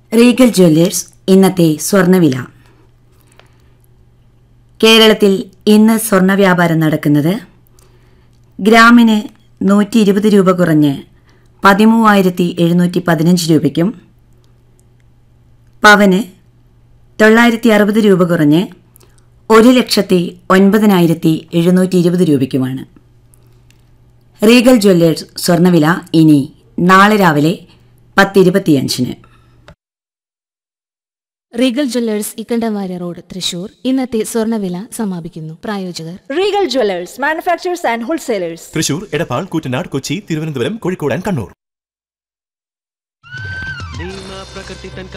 Regal Jewellers ഇന്നത്തെ സ്വർണ്ണവില കേരളത്തിൽ ഇന്ന് സ്വർണ്ണ വ്യാപാരം നടക്കുന്നത് ഗ്രാമിന് നൂറ്റി ഇരുപത് രൂപ കുറഞ്ഞ് പതിമൂവായിരത്തി എഴുന്നൂറ്റി പതിനഞ്ച് രൂപയ്ക്കും പവന് തൊള്ളായിരത്തി അറുപത് രൂപ കുറഞ്ഞ് ഒരു ലക്ഷത്തി ഒൻപതിനായിരത്തി എഴുന്നൂറ്റി ഇരുപത് രൂപയ്ക്കുമാണ് റീഗൽ ജ്വല്ലേഴ്സ് സ്വർണ്ണവില ഇനി നാളെ രാവിലെ പത്തിരുപത്തിയഞ്ചിന് Regal jewellers Ikkandavarier road Thrissur ഇന്നത്തെ സ്വർണ്ണവില സമാപിക്കുന്നു പ്രായോജകർ Regal Jewelers, manufacturers and wholesalers. Thrissur Edappal Koottanad Kochi Thiruvananthapuram Kozhikode and Kannur നീമ പ്രകൃതി തൻ